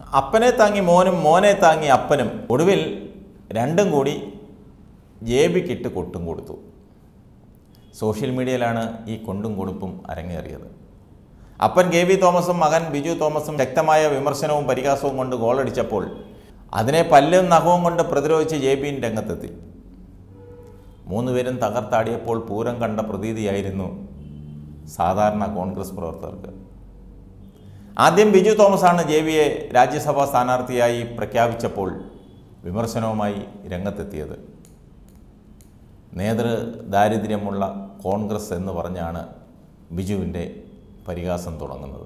അപ്പനെ താങ്ങി മോനും മോനെ താങ്ങി അപ്പനും ഒടുവിൽ രണ്ടും കൂടി ജെ ബിക്കിട്ട് കൊട്ടും കൊടുത്തു സോഷ്യൽ മീഡിയയിലാണ് ഈ കൊണ്ടും കൊടുപ്പും അരങ്ങേറിയത് അപ്പൻ കെ വി തോമസും മകൻ ബിജു തോമസും ശക്തമായ വിമർശനവും പരിഹാസവും കൊണ്ട് ഗോളടിച്ചപ്പോൾ അതിനെ പല്ലും നഖവും കൊണ്ട് പ്രതിരോധിച്ച് ജെ ബിൻ രംഗത്തെത്തി മൂന്നുപേരും തകർത്താടിയപ്പോൾ പൂരം കണ്ട പ്രതീതിയായിരുന്നു സാധാരണ കോൺഗ്രസ് പ്രവർത്തകർക്ക് ആദ്യം ബിജു തോമസാണ് ജെ വിയെ രാജ്യസഭാ സ്ഥാനാർത്ഥിയായി പ്രഖ്യാപിച്ചപ്പോൾ വിമർശനവുമായി രംഗത്തെത്തിയത് നേതൃ ദാരിദ്ര്യമുള്ള കോൺഗ്രസ് എന്ന് പറഞ്ഞാണ് ബിജുവിൻ്റെ പരിഹാസം തുടങ്ങുന്നത്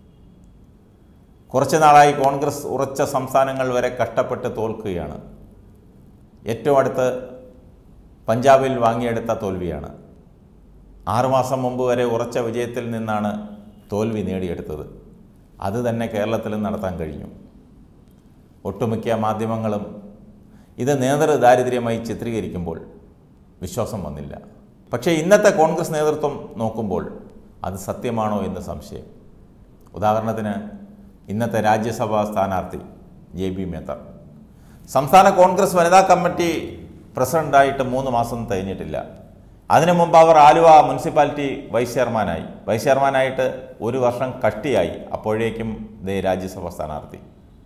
കുറച്ച് നാളായി കോൺഗ്രസ് ഉറച്ച സംസ്ഥാനങ്ങൾ വരെ കഷ്ടപ്പെട്ട് തോൽക്കുകയാണ് ഏറ്റവും അടുത്ത് പഞ്ചാബിൽ വാങ്ങിയെടുത്ത തോൽവിയാണ് ആറുമാസം മുമ്പ് വരെ ഉറച്ച വിജയത്തിൽ നിന്നാണ് തോൽവി നേടിയെടുത്തത് അത് തന്നെ കേരളത്തിലും നടത്താൻ കഴിഞ്ഞു ഒട്ടുമിക്ക മാധ്യമങ്ങളും ഇത് നേതൃ ദാരിദ്ര്യമായി ചിത്രീകരിക്കുമ്പോൾ വിശ്വാസം വന്നില്ല പക്ഷേ ഇന്നത്തെ കോൺഗ്രസ് നേതൃത്വം നോക്കുമ്പോൾ അത് സത്യമാണോ എന്ന് സംശയം ഉദാഹരണത്തിന് ഇന്നത്തെ രാജ്യസഭാ സ്ഥാനാർത്ഥി ജെ ബി മേത്തർ സംസ്ഥാന കോൺഗ്രസ് വനിതാ കമ്മിറ്റി പ്രസിഡൻ്റായിട്ട് മൂന്ന് മാസം തികഞ്ഞിട്ടില്ല അതിനു മുമ്പ് അവർ ആലുവ മുനിസിപ്പാലിറ്റി വൈസ് ചെയർമാനായി വൈസ് ചെയർമാനായിട്ട് ഒരു വർഷം കഷ്ടിയായി അപ്പോഴേക്കും ദേ രാജ്യസഭാ സ്ഥാനാർത്ഥി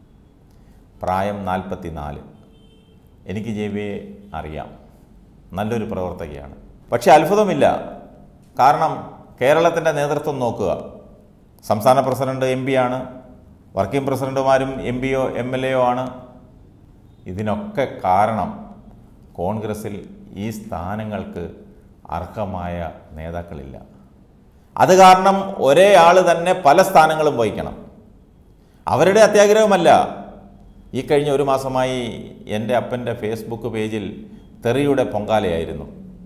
പ്രായം നാൽപ്പത്തി നാല് എനിക്ക് ജെ ബിയെ അറിയാം നല്ലൊരു പ്രവർത്തകയാണ് പക്ഷേ അത്ഭുതമില്ല കാരണം കേരളത്തിൻ്റെ നേതൃത്വം നോക്കുക സംസ്ഥാന പ്രസിഡന്റ് എം ആണ് വർക്കിംഗ് പ്രസിഡന്റുമാരും എം പിയോ എം എൽ എയോ ആണ് ഇതിനൊക്കെ കാരണം കോൺഗ്രസിൽ ഈ സ്ഥാനങ്ങൾക്ക് അർഹമായ നേതാക്കളില്ല അത് കാരണം ഒരേ ആൾ തന്നെ പല സ്ഥാനങ്ങളും വഹിക്കണം അവരുടെ അത്യാഗ്രഹമല്ല ഈ കഴിഞ്ഞ ഒരു മാസമായി എൻ്റെ അപ്പൻ്റെ ഫേസ്ബുക്ക് പേജിൽ തെറിയുടെ പൊങ്കാലയായിരുന്നു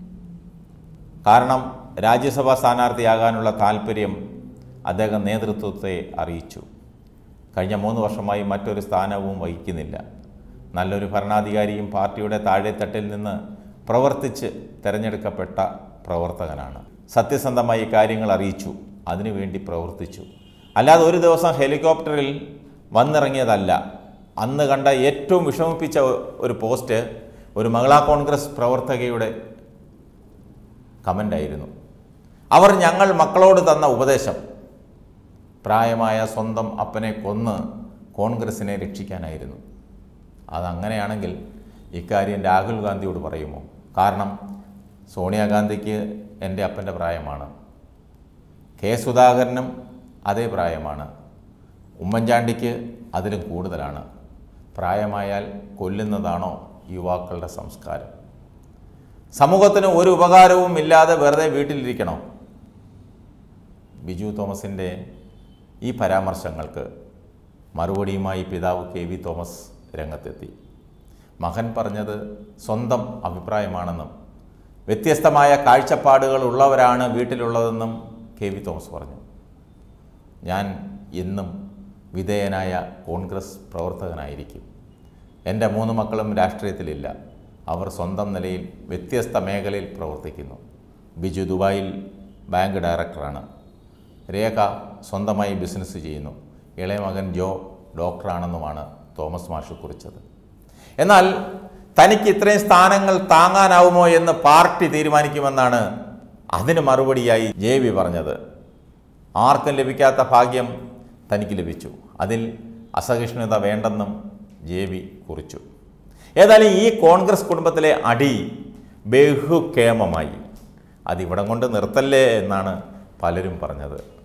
കാരണം രാജ്യസഭാ സ്ഥാനാർത്ഥിയാകാനുള്ള താല്പര്യം അദ്ദേഹം നേതൃത്വത്തെ അറിയിച്ചു കഴിഞ്ഞ മൂന്ന് വർഷമായി മറ്റൊരു സ്ഥാനവും വഹിക്കുന്നില്ല നല്ലൊരു ഭരണാധികാരിയും പാർട്ടിയുടെ താഴെത്തട്ടിൽ നിന്ന് പ്രവർത്തിച്ച് തിരഞ്ഞെടുക്കപ്പെട്ട പ്രവർത്തകനാണ് സത്യസന്ധമായി കാര്യങ്ങൾ അറിയിച്ചു അതിനുവേണ്ടി പ്രവർത്തിച്ചു അല്ലാതെ ഒരു ദിവസം ഹെലികോപ്റ്ററിൽ വന്നിറങ്ങിയതല്ല അന്ന് കണ്ട ഏറ്റവും വിഷമിപ്പിച്ച ഒരു പോസ്റ്റ് ഒരു മഹിളാ കോൺഗ്രസ് പ്രവർത്തകയുടെ കമൻ്റായിരുന്നു അവർ ഞങ്ങൾ മക്കളോട് തന്ന ഉപദേശം പ്രായമായ സ്വന്തം അപ്പനെ കൊന്ന് കോൺഗ്രസിനെ രക്ഷിക്കാനായിരുന്നു അതങ്ങനെയാണെങ്കിൽ ഇക്കാര്യം രാഹുൽ ഗാന്ധിയോട് പറയുമോ കാരണം സോണിയാഗാന്ധിക്ക് എൻ്റെ അപ്പൻ്റെ പ്രായമാണ് കെ സുധാകരനും അതേ പ്രായമാണ് ഉമ്മൻചാണ്ടിക്ക് അതിലും കൂടുതലാണ് പ്രായമായാൽ കൊല്ലുന്നതാണോ യുവാക്കളുടെ സംസ്കാരം സമൂഹത്തിന് ഒരു ഉപകാരവും ഇല്ലാതെ വെറുതെ വീട്ടിലിരിക്കണോ ബിജു തോമസിൻ്റെ ഈ പരാമർശങ്ങൾക്ക് മറുപടിയുമായി പിതാവ് കെ വി തോമസ് രംഗത്തെത്തി മകൻ പറഞ്ഞത് സ്വന്തം അഭിപ്രായമാണെന്നും വ്യത്യസ്തമായ കാഴ്ചപ്പാടുകൾ ഉള്ളവരാണ് വീട്ടിലുള്ളതെന്നും കെ വി തോമസ് പറഞ്ഞു ഞാൻ എന്നും വിധേയനായ കോൺഗ്രസ് പ്രവർത്തകനായിരിക്കും എൻ്റെ മൂന്ന് മക്കളും രാഷ്ട്രീയത്തിലില്ല അവർ സ്വന്തം നിലയിൽ വ്യത്യസ്ത മേഖലയിൽ പ്രവർത്തിക്കുന്നു ബിജു ദുബായിൽ ബാങ്ക് ഡയറക്ടറാണ് രേഖ സ്വന്തമായി ബിസിനസ് ചെയ്യുന്നു ഇളയ മകൻ ജോ ഡോക്ടറാണെന്നുമാണ് തോമസ് മാഷ് കുറിച്ചത് എന്നാൽ തനിക്ക് ഇത്രയും സ്ഥാനങ്ങൾ താങ്ങാനാവുമോ എന്ന് പാർട്ടി തീരുമാനിക്കുമെന്നാണ് അതിന് മറുപടിയായി ജെ വി പറഞ്ഞത് ആർക്കും ലഭിക്കാത്ത ഭാഗ്യം തനിക്ക് ലഭിച്ചു അതിൽ അസഹിഷ്ണുത വേണ്ടെന്നും ജെ വി കുറിച്ചു ഏതായാലും ഈ കോൺഗ്രസ് കുടുംബത്തിലെ അടി ബഹുക്ഷേമമായി അതിവിടം കൊണ്ട് നിർത്തല്ലേ എന്നാണ് പലരും പറഞ്ഞത്